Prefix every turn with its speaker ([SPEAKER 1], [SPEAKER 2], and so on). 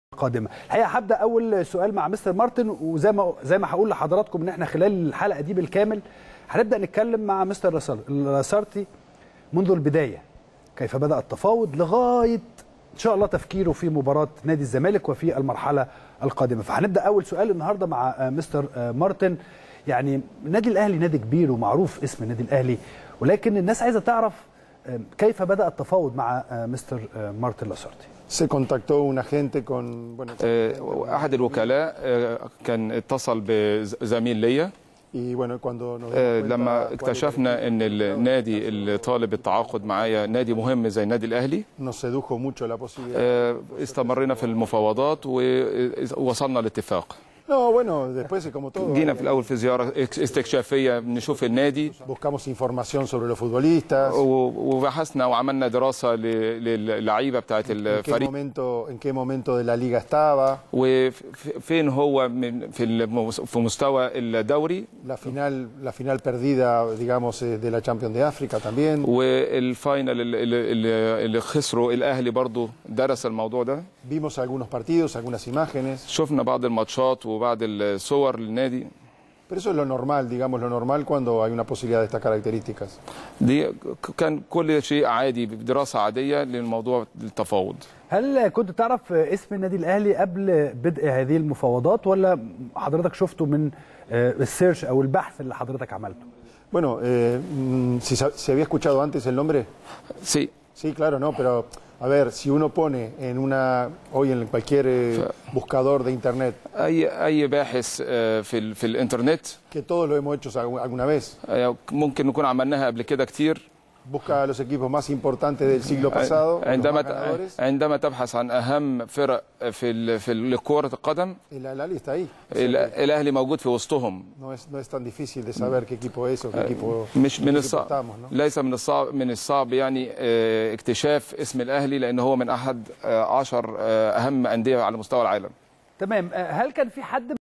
[SPEAKER 1] القادمه الحقيقه هبدا اول سؤال مع مستر مارتن وزي ما زي ما هقول لحضراتكم ان احنا خلال الحلقه دي بالكامل هنبدا نتكلم مع مستر لاسارتي منذ البدايه كيف بدا التفاوض لغايه ان شاء الله تفكيره في مباراه نادي الزمالك وفي المرحله القادمه فهنبدا اول سؤال النهارده مع مستر مارتن يعني النادي الاهلي نادي كبير ومعروف اسم النادي الاهلي ولكن الناس عايزه تعرف كيف بدا التفاوض مع مستر مارتن لاسارتي
[SPEAKER 2] Se contactó un agente con bueno,
[SPEAKER 3] آه، احد الوكلاء آه، كان اتصل بزميل ليا
[SPEAKER 2] y bueno cuando nos dimos
[SPEAKER 3] آه،
[SPEAKER 2] cuenta
[SPEAKER 3] لما
[SPEAKER 2] cuál
[SPEAKER 3] اكتشفنا ان النادي اللي طالب التعاقد معايا نادي مهم زي النادي الاهلي
[SPEAKER 2] nos sedujo mucho la posibilidad.
[SPEAKER 3] آه، استمرينا في المفاوضات ووصلنا لاتفاق
[SPEAKER 2] No, bueno, después como todo
[SPEAKER 3] جينا في الاول في زياره استكشافيه نشوف النادي
[SPEAKER 2] buscamos información sobre los futbolistas,
[SPEAKER 3] و- وبحثنا وعملنا دراسه ل- للعيبه بتاعت
[SPEAKER 2] en qué
[SPEAKER 3] الفريق
[SPEAKER 2] momento en qué momento de la liga estaba,
[SPEAKER 3] وفين هو من في الم- في مستوى الدوري
[SPEAKER 2] la final la final perdida digamos eh, de la Champions de África también.
[SPEAKER 3] والفاينل اللي, اللي, اللي خسروا الاهلي برضو درس الموضوع ده
[SPEAKER 2] Vimos algunos partidos, algunas imágenes,
[SPEAKER 3] شفنا بعض الماتشات وبعض الصور للنادي
[SPEAKER 2] pero eso es lo normal, digamos lo normal cuando hay una posibilidad de estas características.
[SPEAKER 3] دي ك- كان كل شيء عادي بدراسه عاديه للموضوع التفاوض
[SPEAKER 1] هل كنت تعرف اسم النادي الاهلي قبل بدء هذه المفاوضات ولا حضرتك شفته من السيرش او البحث اللي حضرتك عملته
[SPEAKER 2] Bueno, eh, mm, si sa- se había escuchado antes el nombre.
[SPEAKER 3] سي
[SPEAKER 2] Sí, claro, no, pero a ver, si uno pone en una hoy en cualquier eh, buscador de internet
[SPEAKER 3] اي اي باحث آه، في ال- في الانترنت
[SPEAKER 2] que todos lo hemos hecho algu- alguna vez,
[SPEAKER 3] آه، ممكن نكون عملناها قبل كده كتير
[SPEAKER 2] busca a los equipos más importantes del siglo pasado, los
[SPEAKER 3] عندما
[SPEAKER 2] más ganadores,
[SPEAKER 3] عندما تبحث عن اهم فرق في ال- في ال- كرة القدم
[SPEAKER 2] el Al-Ahly está ahí. O sea,
[SPEAKER 3] ال- الاهلي موجود في وسطهم
[SPEAKER 2] no es no es tan difícil de saber qué equipo es o qué equipo,
[SPEAKER 3] مش
[SPEAKER 2] qué
[SPEAKER 3] من
[SPEAKER 2] equipo
[SPEAKER 3] الصعب
[SPEAKER 2] estamos, ¿no?
[SPEAKER 3] ليس من الصعب من الصعب يعني آه، اكتشاف اسم الاهلي لان هو من احد آه، عشر آه، اهم انديه على مستوى العالم
[SPEAKER 1] تمام هل كان في حد